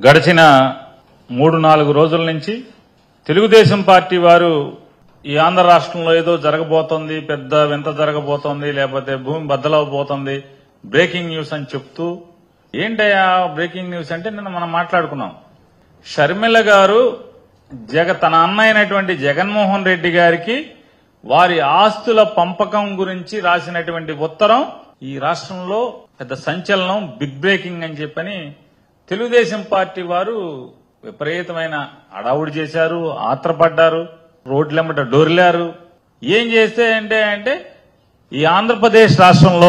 గడిచిన మూడు నాలుగు రోజుల నుంచి తెలుగుదేశం పార్టీ వారు ఈ ఆంధ్ర రాష్ట్రంలో ఏదో జరగబోతోంది పెద్ద వింత జరగబోతోంది లేకపోతే భూమి బద్దలవబోతోంది బ్రేకింగ్ న్యూస్ అని చెప్తూ ఏంటయ్యా బ్రేకింగ్ న్యూస్ అంటే నిన్న మనం మాట్లాడుకున్నాం షర్మిల గారు జగ తన అన్న అయినటువంటి జగన్మోహన్ రెడ్డి గారికి వారి ఆస్తుల పంపకం గురించి రాసినటువంటి ఉత్తరం ఈ రాష్ట్రంలో పెద్ద సంచలనం బిగ్ బ్రేకింగ్ అని చెప్పని తెలుగుదేశం పార్టీ వారు విపరీతమైన అడావుడి చేశారు ఆత్రపడ్డారు రోడ్లెంబట డోర్లారు ఏం చేస్తే అంటే అంటే ఈ ఆంధ్రప్రదేశ్ రాష్ట్రంలో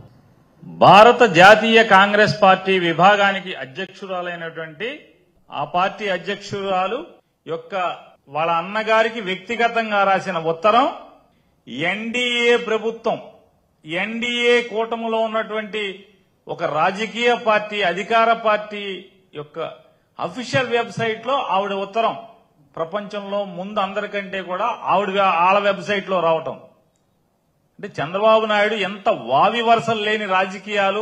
భారత జాతీయ కాంగ్రెస్ పార్టీ విభాగానికి అధ్యక్షురాలైనటువంటి ఆ పార్టీ అధ్యక్షురాలు యొక్క వాళ్ళ అన్నగారికి వ్యక్తిగతంగా రాసిన ఉత్తరం ఎన్డీఏ ప్రభుత్వం ఎన్డీఏ కూటమిలో ఉన్నటువంటి ఒక రాజకీయ పార్టీ అధికార పార్టీ యొక్క అఫీషియల్ వెబ్సైట్ లో ఆవిడ ఉత్తరం ప్రపంచంలో ముందు అందరికంటే కూడా ఆవిడ వాళ్ళ వెబ్సైట్ లో రావటం అంటే చంద్రబాబు నాయుడు ఎంత వావి వరసలు లేని రాజకీయాలు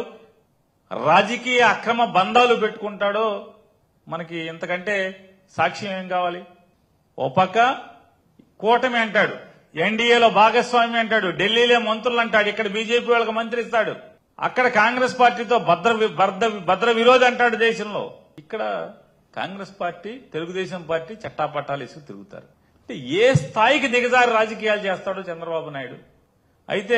రాజకీయ అక్రమ బంధాలు పెట్టుకుంటాడో మనకి ఇంతకంటే సాక్ష్యం ఏం కావాలి ఓ పక్క కూటమి అంటాడు ఎన్డీఏలో భాగస్వామి అంటాడు ఢిల్లీలో మంత్రులు అంటాడు ఇక్కడ బీజేపీ వాళ్ళకి మంత్రి ఇస్తాడు అక్కడ కాంగ్రెస్ పార్టీతో భద్ర వి- భద్ర భద్ర విరోధి అంటాడు దేశంలో ఇక్కడ కాంగ్రెస్ పార్టీ తెలుగుదేశం పార్టీ చట్టాపట్టాలు ఇసుకు తిరుగుతారు అంటే ఏ స్థాయికి దిగజారి రాజకీయాలు చేస్తాడో చంద్రబాబు నాయుడు అయితే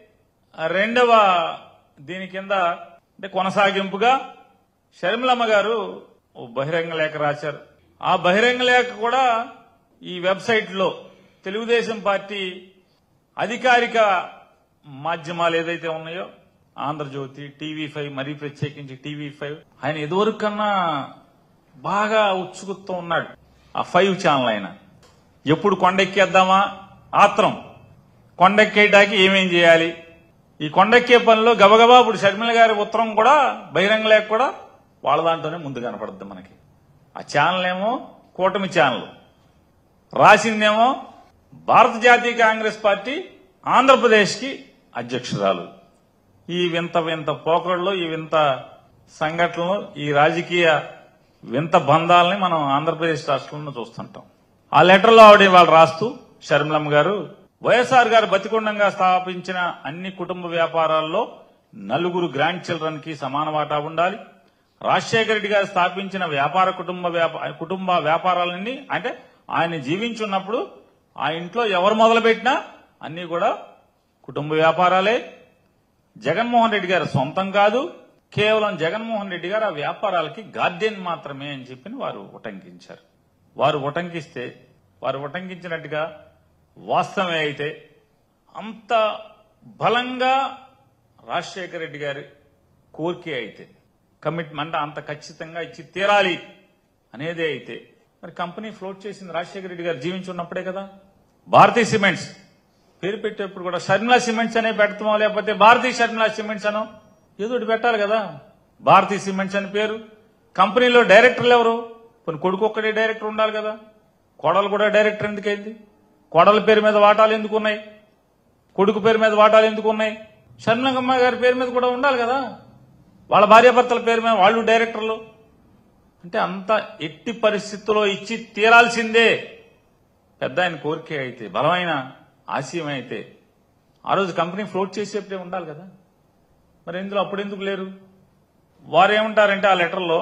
ఆ రెండవ దీని కింద అంటే కొనసాగింపుగా షర్మిలమ్మ గారు ఓ బహిరంగ లేఖ రాశారు ఆ బహిరంగ లేఖ కూడా ఈ వెబ్సైట్ లో తెలుగుదేశం పార్టీ అధికారిక మాధ్యమాలు ఏదైతే ఉన్నాయో ఆంధ్రజ్యోతి టీవీ ఫైవ్ మరీ ప్రత్యేకించి టీవీ ఫైవ్ ఆయన ఎదువరకు కన్నా బాగా ఉత్సుకుతూ ఉన్నాడు ఆ ఫైవ్ ఛానల్ ఆయన ఎప్పుడు కొండెక్కేద్దామా ఆత్రం కొండెక్కేయడానికి ఏమేం చేయాలి ఈ కొండెక్కే పనిలో గబగబా ఇప్పుడు షర్మిల గారి ఉత్తరం కూడా బహిరంగ లేఖ కూడా వాళ్ళ దాంట్లోనే ముందు కనపడుద్ది మనకి ఆ ఛానల్ ఏమో కూటమి ఛానల్ రాసిందేమో భారత జాతీయ కాంగ్రెస్ పార్టీ ఆంధ్రప్రదేశ్ కి అధ్యక్షురాలు ఈ వింత వింత పోకడలు ఈ వింత సంఘటనలు ఈ రాజకీయ వింత బంధాలని మనం ఆంధ్రప్రదేశ్ రాష్ట్రంలో చూస్తుంటాం ఆ లెటర్లో ఆవిడ వాళ్ళు రాస్తూ షర్మిలమ్మ గారు వైఎస్ఆర్ గారు బతికొండంగా స్థాపించిన అన్ని కుటుంబ వ్యాపారాల్లో నలుగురు గ్రాండ్ చిల్డ్రన్ కి సమాన వాటా ఉండాలి రాజశేఖర రెడ్డి గారు స్థాపించిన వ్యాపార కుటుంబ వ్యాప- కుటుంబ వ్యాపారాలన్నీ అంటే ఆయన జీవించున్నప్పుడు ఆ ఇంట్లో ఎవరు మొదలుపెట్టినా అన్ని కూడా కుటుంబ వ్యాపారాలే జగన్మోహన్ రెడ్డి గారు సొంతం కాదు కేవలం జగన్మోహన్ రెడ్డి గారు ఆ వ్యాపారాలకి గార్డెన్ మాత్రమే అని చెప్పి వారు ఉటంకించారు వారు ఉటంకిస్తే వారు ఉటంకించినట్టుగా వాస్తవమే అయితే అంత బలంగా రాజశేఖర రెడ్డి గారి కోరికే అయితే కమిట్మెంట్ అంత ఖచ్చితంగా ఇచ్చి తీరాలి అనేదే అయితే మరి కంపెనీ ఫ్లోట్ చేసింది రాజశేఖర రెడ్డి గారు జీవించున్నప్పుడే కదా భారతీయ సిమెంట్స్ పేరు పెట్టేప్పుడు కూడా షర్మిలా సిమెంట్స్ అనే పెడతామో లేకపోతే భారతీయ షర్మిలా సిమెంట్స్ అనో ఏదో ఒకటి పెట్టాలి కదా భారతీయ సిమెంట్స్ అని పేరు కంపెనీలో డైరెక్టర్లు ఎవరు కొన్ని కొడుకు ఒక్కడే డైరెక్టర్ ఉండాలి కదా కోడలు కూడా డైరెక్టర్ ఎందుకైంది కోడల పేరు మీద వాటాలు ఎందుకు ఉన్నాయి కొడుకు పేరు మీద వాటాలు ఎందుకు ఉన్నాయి షర్మిలమ్మ గారి పేరు మీద కూడా ఉండాలి కదా వాళ్ళ భార్యాభర్తల పేరు మీద వాళ్ళు డైరెక్టర్లు అంటే అంత ఎట్టి పరిస్థితుల్లో ఇచ్చి తీరాల్సిందే పెద్ద ఆయన కోరిక అయితే బలమైన ఆశయం అయితే ఆ రోజు కంపెనీ ఫ్లోట్ చేసేప్పుడే ఉండాలి కదా మరి ఇందులో అప్పుడు ఎందుకు లేరు వారు ఏమంటారంటే ఆ లెటర్లో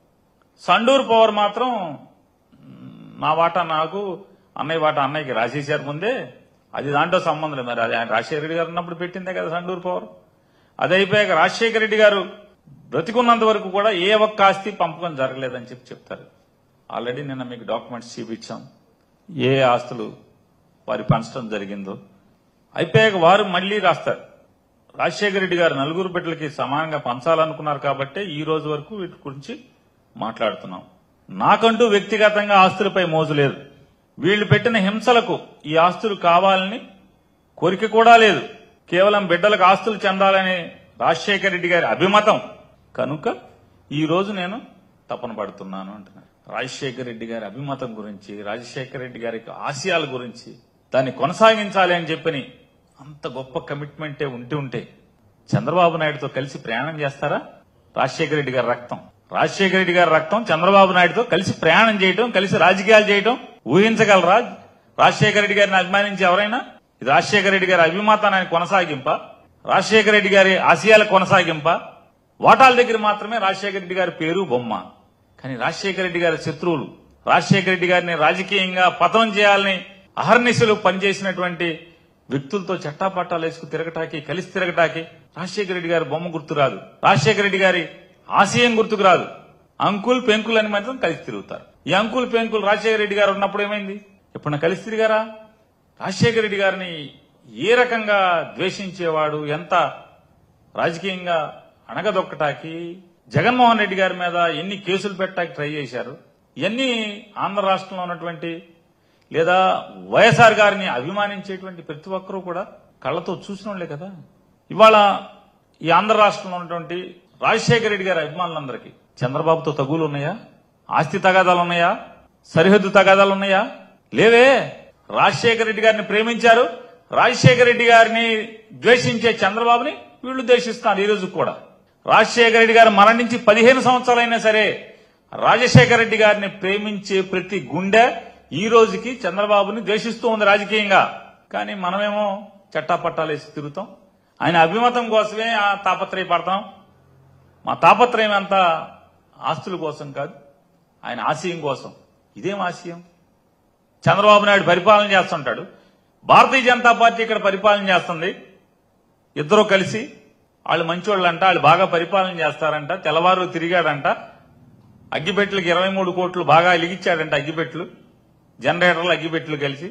సండూర్ పవర్ మాత్రం మ్, నా వాటా నాకు అన్నయ్య వాటా అన్నయ్యకి రాసేశారు ముందే అది దాంట్లో సంబంధం లేదు మరి అది ఆయన రాజశేఖర రెడ్డి గారు ఉన్నప్పుడు పెట్టిందే కదా సండూర్ పవర్ అది అయిపోయాక రాజశేఖర రెడ్డి గారు బ్రతికున్నంత వరకు కూడా ఏ ఒక్క ఆస్తి పంపకం జరగలేదని చెప్పి చెప్తారు ఆల్రెడీ నిన్న మీకు డాక్యుమెంట్స్ చూపించాం ఏ ఆస్తులు వారి పంచడం జరిగిందో అయిపోయాక వారు మళ్లీ రాస్తారు రాజశేఖర రెడ్డి గారు నలుగురు బిడ్డలకి సమానంగా పంచాలనుకున్నారు కాబట్టి ఈ రోజు వరకు వీటి గురించి మాట్లాడుతున్నాం నాకంటూ వ్యక్తిగతంగా ఆస్తులపై మోజు లేదు వీళ్లు పెట్టిన హింసలకు ఈ ఆస్తులు కావాలని కోరిక కూడా లేదు కేవలం బిడ్డలకు ఆస్తులు చెందాలని రాజశేఖర రెడ్డి గారి అభిమతం కనుక ఈ రోజు నేను తపన పడుతున్నాను అంటున్నాను రాజశేఖర రెడ్డి గారి అభిమతం గురించి రాజశేఖర రెడ్డి గారి ఆశయాల గురించి దాన్ని కొనసాగించాలి అని చెప్పని అంత గొప్ప కమిట్మెంటే ఉండి ఉంటే చంద్రబాబు నాయుడుతో కలిసి ప్రయాణం చేస్తారా రాజశేఖర రెడ్డి గారి రక్తం రాజశేఖర రెడ్డి గారి రక్తం చంద్రబాబు నాయుడుతో కలిసి ప్రయాణం చేయటం కలిసి రాజకీయాలు చేయటం ఊహించగలరా రాజశేఖర రెడ్డి గారిని అభిమానించి ఎవరైనా ఇది రాజశేఖర రెడ్డి గారి అభిమతాన్ని కొనసాగింప రాజశేఖర రెడ్డి గారి ఆశయాల కొనసాగింప ఓటాల దగ్గర మాత్రమే రాజశేఖర రెడ్డి గారి పేరు బొమ్మ కానీ రాజశేఖర రెడ్డి గారి శత్రువులు రాజశేఖర రెడ్డి గారిని రాజకీయంగా పతనం చేయాలని అహర్నిశలు పనిచేసినటువంటి వ్యక్తులతో చట్టాపట్టాలు వేసుకు తిరగటాకి కలిసి తిరగటాకి రాజశేఖర రెడ్డి గారి బొమ్మ గుర్తురాదు రాజశేఖర రెడ్డి గారి ఆశయం గుర్తుకు రాదు అంకుల్ పెంకుల్ అని మాత్రం కలిసి తిరుగుతారు ఈ అంకుల్ పెంకుల్ రాజశేఖర రెడ్డి గారు ఉన్నప్పుడు ఏమైంది ఎప్పుడన్నా కలిసి తిరిగారా రాజశేఖర రెడ్డి గారిని ఏ రకంగా ద్వేషించేవాడు ఎంత రాజకీయంగా అణగదొక్కటాకి జగన్మోహన్ రెడ్డి గారి మీద ఎన్ని కేసులు పెట్టడానికి ట్రై చేశారు ఇవన్నీ ఆంధ్ర రాష్ట్రంలో ఉన్నటువంటి లేదా వైఎస్ఆర్ గారిని అభిమానించేటువంటి ప్రతి ఒక్కరూ కూడా కళ్ళతో చూసిన వాళ్ళే కదా ఇవాళ ఈ ఆంధ్ర రాష్ట్రంలో ఉన్నటువంటి రాజశేఖర రెడ్డి గారి అభిమానులందరికీ చంద్రబాబుతో తగులు ఉన్నాయా ఆస్తి తగాదాలు ఉన్నాయా సరిహద్దు తగాదాలు ఉన్నాయా లేవే రాజశేఖర రెడ్డి గారిని ప్రేమించారు రాజశేఖర రెడ్డి గారిని ద్వేషించే చంద్రబాబుని వీళ్ళు ద్వేషిస్తున్నారు ఈ రోజు కూడా రాజశేఖర రెడ్డి గారు మరణించి పదిహేను సంవత్సరాలైనా సరే రాజశేఖర రెడ్డి గారిని ప్రేమించే ప్రతి గుండె ఈ రోజుకి చంద్రబాబుని ద్వేషిస్తూ ఉంది రాజకీయంగా కానీ మనమేమో చట్టాపట్టాలు వేసి తిరుగుతాం ఆయన అభిమతం కోసమే ఆ తాపత్రయపడతాం మా తాపత్రయం అంతా ఆస్తుల కోసం కాదు ఆయన ఆశయం కోసం ఇదేం ఆశయం చంద్రబాబు నాయుడు పరిపాలన చేస్తుంటాడు భారతీయ జనతా పార్టీ ఇక్కడ పరిపాలన చేస్తుంది ఇద్దరు కలిసి వాళ్ళు మంచోళ్ళంట వాళ్ళు బాగా పరిపాలన చేస్తారంట తెల్లవారు తిరిగాడంట అగ్గిపెట్లకి ఇరవై మూడు కోట్లు బాగా ఎలిగించాడంట అగ్గిపెట్లు జనరేటర్లు అగ్గిపెట్లు కలిసి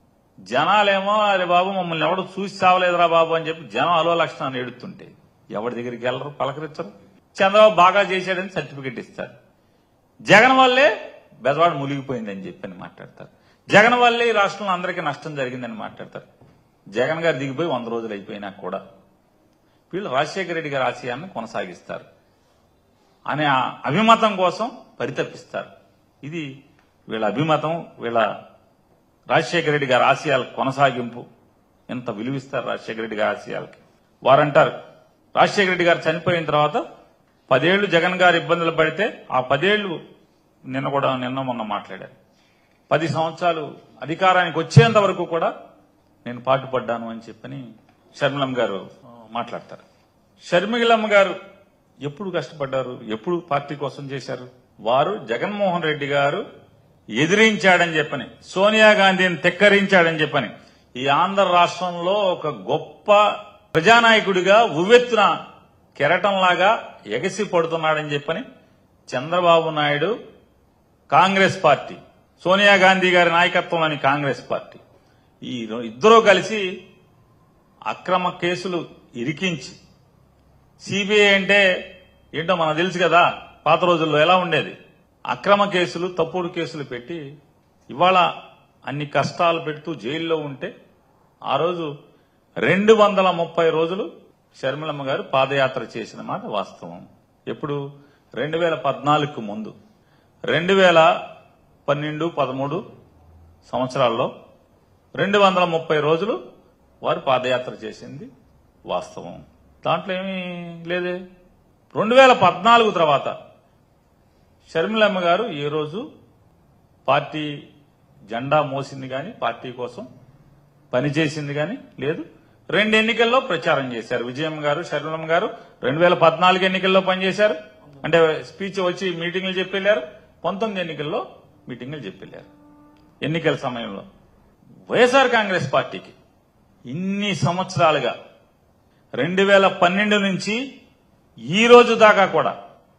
జనాలేమో అరే బాబు మమ్మల్ని ఎవడు చూసి చావలేదురా బాబు అని చెప్పి జనం అలో లక్షణాన్ని ఎడుతుంటే ఎవరి దగ్గరికి వెళ్ళరు పలకరించరు చంద్రబాబు బాగా చేశాడని సర్టిఫికెట్ ఇస్తారు జగన్ వల్లే బెజవాడ మునిగిపోయిందని చెప్పి అని మాట్లాడతారు జగన్ వల్లే ఈ రాష్ట్రంలో అందరికీ నష్టం జరిగిందని మాట్లాడతారు జగన్ గారు దిగిపోయి వంద రోజులు అయిపోయినా కూడా వీళ్ళు రాజశేఖర రెడ్డి గారి ఆశయాన్ని కొనసాగిస్తారు అనే ఆ అభిమతం కోసం పరితపిస్తారు ఇది వీళ్ళ అభిమతం వీళ్ళ రాజశేఖర రెడ్డి గారి ఆశయాల కొనసాగింపు ఎంత విలువిస్తారు రాజశేఖర రెడ్డి గారి ఆశయాలకి వారంటారు రాజశేఖర రెడ్డి గారు చనిపోయిన తర్వాత పదేళ్లు జగన్ గారు ఇబ్బందులు పడితే ఆ పదేళ్లు నిన్న కూడా నిన్న మొన్న మాట్లాడారు పది సంవత్సరాలు అధికారానికి వచ్చేంత వరకు కూడా నేను పాటుపడ్డాను అని చెప్పని షర్మిలమ్మ గారు ఆ, మాట్లాడతారు షర్మిలమ్మ గారు ఎప్పుడు కష్టపడ్డారు ఎప్పుడు పార్టీ కోసం చేశారు వారు జగన్మోహన్ రెడ్డి గారు ఎదిరించాడని చెప్పని సోనియా గాంధీని తెక్కరించాడని చెప్పని ఈ ఆంధ్ర రాష్ట్రంలో ఒక గొప్ప ప్రజానాయకుడిగా ఉవ్వెత్తున కెరటంలాగా ఎగసి పడుతున్నాడని చెప్పని చంద్రబాబు నాయుడు కాంగ్రెస్ పార్టీ సోనియా గాంధీ గారి నాయకత్వంలోని కాంగ్రెస్ పార్టీ ఈ రో- ఇద్దరూ కలిసి అక్రమ కేసులు ఇరికించి సిబిఐ అంటే ఏంటో మనకు తెలుసు కదా పాత రోజుల్లో ఎలా ఉండేది అక్రమ కేసులు తప్పుడు కేసులు పెట్టి ఇవాళ అన్ని కష్టాలు పెడుతూ జైల్లో ఉంటే ఆ రోజు రెండు వందల ముప్పై రోజులు షర్మిలమ్మ గారు పాదయాత్ర చేసిన మాట వాస్తవం ఎప్పుడు రెండు వేల పద్నాలుగుకు ముందు రెండు వేల పన్నెండు పదమూడు సంవత్సరాల్లో రెండు వందల ముప్పై రోజులు వారు పాదయాత్ర చేసింది వాస్తవం దాంట్లో ఏమీ లేదే రెండు వేల పద్నాలుగు తర్వాత షర్మిలమ్మ గారు ఏ రోజు పార్టీ జెండా మోసింది గాని పార్టీ కోసం పనిచేసింది గాని లేదు రెండు ఎన్నికల్లో ప్రచారం చేశారు విజయమ్మ గారు షర్మిలమ్మ గారు రెండు వేల పద్నాలుగు ఎన్నికల్లో పనిచేశారు అంటే స్పీచ్ వచ్చి మీటింగ్లు చెప్పెళ్లారు పంతొమ్మిది ఎన్నికల్లో మీటింగ్లు చెప్పెళ్లారు ఎన్నికల సమయంలో వైఎస్ఆర్ కాంగ్రెస్ పార్టీకి ఇన్ని సంవత్సరాలుగా రెండు వేల పన్నెండు నుంచి ఈ రోజు దాకా కూడా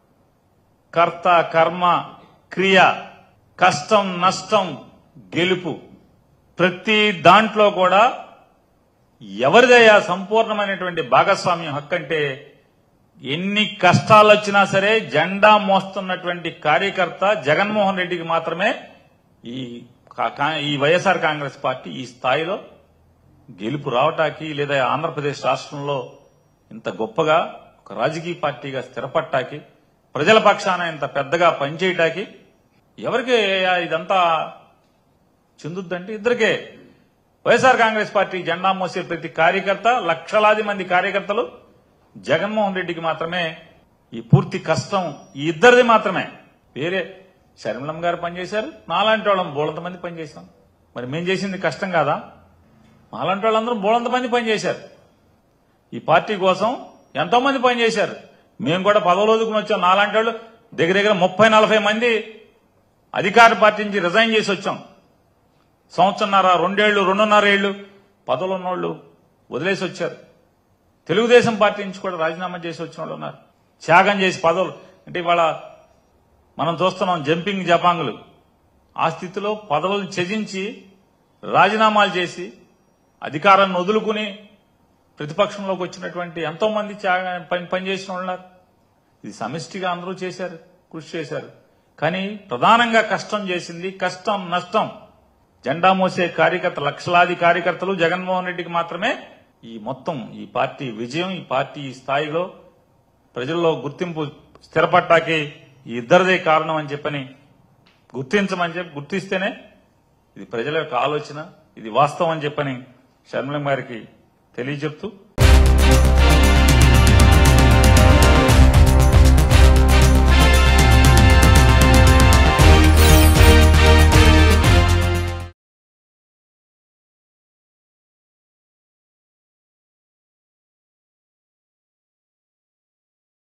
కర్త కర్మ క్రియ కష్టం నష్టం గెలుపు ప్రతి దాంట్లో కూడా ఎవరిదయ్యా సంపూర్ణమైనటువంటి భాగస్వామ్యం హక్కు అంటే ఎన్ని కష్టాలు వచ్చినా సరే జెండా మోస్తున్నటువంటి కార్యకర్త జగన్మోహన్ రెడ్డికి మాత్రమే ఈ కా- కా- ఈ వైఎస్ఆర్ కాంగ్రెస్ పార్టీ ఈ స్థాయిలో గెలుపు రావటానికి లేదా ఆంధ్రప్రదేశ్ రాష్ట్రంలో ఇంత గొప్పగా ఒక రాజకీయ పార్టీగా స్థిరపట్టాకి ప్రజల పక్షాన ఇంత పెద్దగా పనిచేయటానికి ఎవరికి ఇదంతా చెందుద్దంటే ఇద్దరికే వైఎస్ఆర్ కాంగ్రెస్ పార్టీ జెండా మోసే ప్రతి కార్యకర్త లక్షలాది మంది కార్యకర్తలు జగన్మోహన్ రెడ్డికి మాత్రమే ఈ పూర్తి కష్టం ఈ ఇద్దరిది మాత్రమే వేరే శర్మిలం గారు పనిచేశారు నాలాంటి వాళ్ళం బోళంత మంది పనిచేశాం మరి మేం చేసింది కష్టం కాదా మాలాంటి వాళ్ళందరూ బోళంత మంది పనిచేశారు ఈ పార్టీ కోసం ఎంతో మంది పనిచేశారు మేము కూడా పదవులు వదుకుని వచ్చాం నాలాంటి వాళ్ళు దగ్గర దగ్గర ముప్పై నలభై మంది అధికార పార్టీ నుంచి రిజైన్ చేసి వచ్చాం సంవత్సరన్నర రెండేళ్లు రెండున్నర ఏళ్లు పదవులు ఉన్నోళ్ళు వదిలేసి వచ్చారు తెలుగుదేశం పార్టీ నుంచి కూడా రాజీనామా చేసి వచ్చిన వాళ్ళు ఉన్నారు త్యాగం చేసి పదవులు అంటే ఇవాళ మనం చూస్తున్నాం జంపింగ్ జపాంగులు ఆ స్థితిలో పదవులు త్యజించి రాజీనామాలు చేసి అధికారాన్ని వదులుకుని ప్రతిపక్షంలోకి వచ్చినటువంటి ఎంతో మంది త్యాగ పని పనిచేసిన వాళ్ళు ఉన్నారు ఇది సమిష్టిగా అందరూ చేశారు కృషి చేశారు కానీ ప్రధానంగా కష్టం చేసింది కష్టం నష్టం జెండా మోసే కార్యకర్త లక్షలాది కార్యకర్తలు జగన్మోహన్ రెడ్డికి మాత్రమే ఈ మొత్తం ఈ పార్టీ విజయం ఈ పార్టీ ఈ స్థాయిలో ప్రజల్లో గుర్తింపు స్థిరపడ్డాకి ఈ ఇద్దరిదే కారణం అని చెప్పని గుర్తించమని చెప్పి గుర్తిస్తేనే ఇది ప్రజల యొక్క ఆలోచన ఇది వాస్తవం అని చెప్పని షర్మిలం గారికి తెలియజెప్తూ